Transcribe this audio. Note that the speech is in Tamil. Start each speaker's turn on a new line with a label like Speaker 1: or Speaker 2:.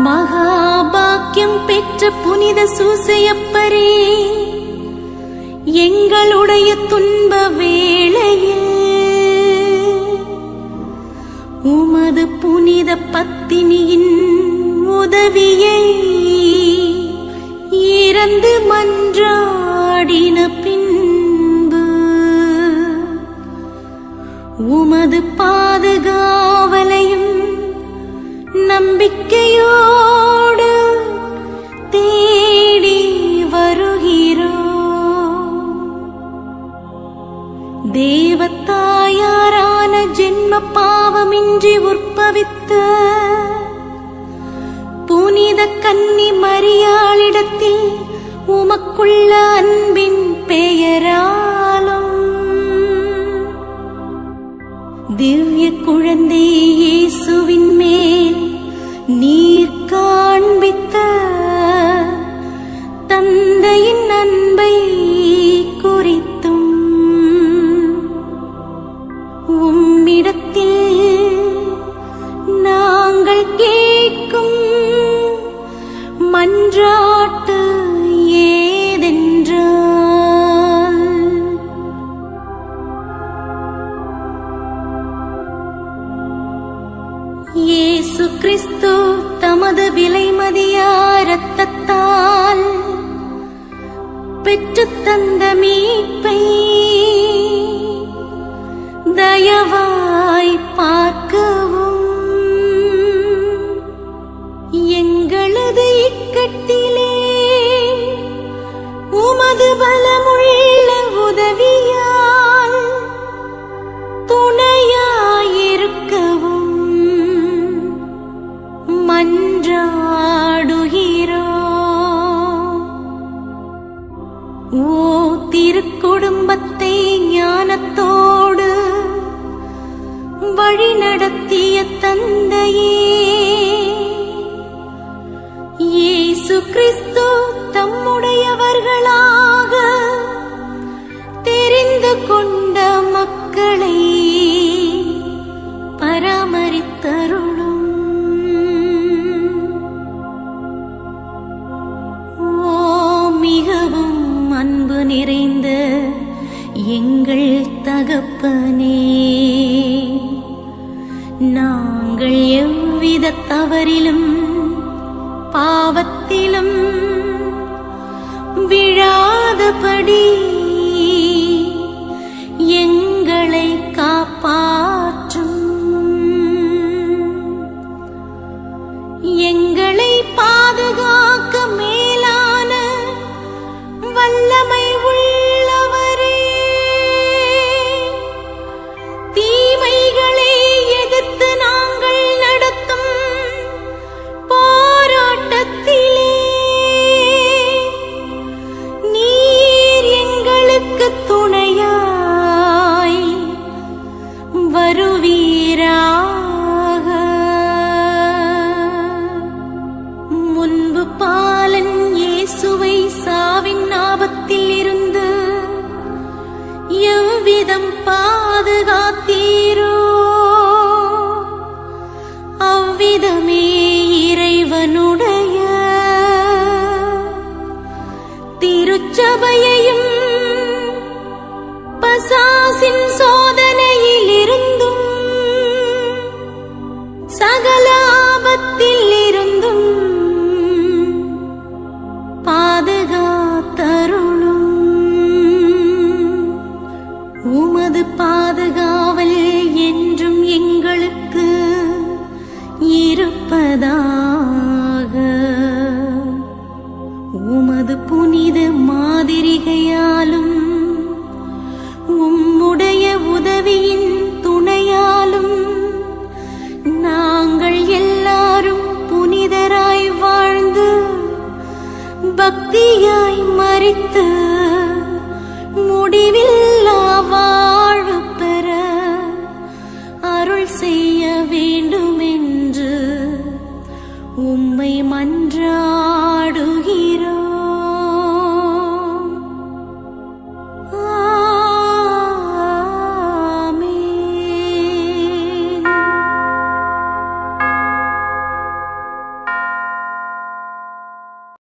Speaker 1: மகாபாக்கியம் பெற்ற புனித சூசையப்பரே எங்களுடைய துன்ப வேளையில் உமது புனித பத்தினியின் உதவியை இறந்து மன்றாடின பின்பு உமது பாதுகாவலையும் நம்பிக்கையோடு தேடி வருகிறோம் தேவத்தாயாரான ஜென்ம பாவமின்றி உற்பவித்த புனித கன்னி மரியாளிடத்தில் உமக்குள்ள அன்பின் பெயராலும் திவ்ய குழந்தை இயேசுவின் மேல் நீர் காண்பித்த தந்தையின் அன்பை குறித்தும் உம்மிடத்தில் நாங்கள் கேட்கும் மன்றாட்டு ஏதென்றால் இயேசு கிறிஸ்து தமது விலைமதியா இரத்தத்தால் பெற்றுத் தந்த மீட்பை தயவாய் பார்க்கவும் எங்களது இக்கட்டிலே உமது பலமுள்ள உதவியால் துணையாயிருக்கவும் மன்றாடுகிறோம் ஓ திருக்குடும்பத்தை ஞானத்தோடு வழிநடத்திய தந்தையே இயேசு கிறிஸ்து தம்முடையவர்களாக தெரிந்து கொண்ட மக்களை பராமரித்தருளும் ஓ மிகவும் அன்பு நிறைந்த எங்கள் தகப்பனே நாங்கள் எவ்வித தவறிலும் பாவத்திலும் விழாதபடி எங்களை காப்பாற்றும் எங்களை பாதுகாக்க மேலான வல்லமை உள்ளவரே தீமைகளை எதிர்த்து நாங்கள் நடத்தும் போராட்டத்திலே நீர் எங்களுக்கு துணையாய் வருவீராக முன்பு பாலன் இயேசுவை சாவின் ஆபத்தில் இருந்து எவ்விதம் பாதுகாத்தீரோ அவ்விதமே இறைவனுடைய திருச்சபையையும் பசாசின் சோதனையில் இருந்தும் சகல ஆபத்தில் இருந்தும் பாதுகாத்தருளும் உமது பாதுகாவல் என்றும் எங்களுக்கு இருப்பதாக உமது புனித மாதிரிகையாலும் உம்முடைய உதவியின் துணையாலும் நாங்கள் எல்லாரும் புனிதராய் வாழ்ந்து பக்தியாய் மறித்து முடிவில்லா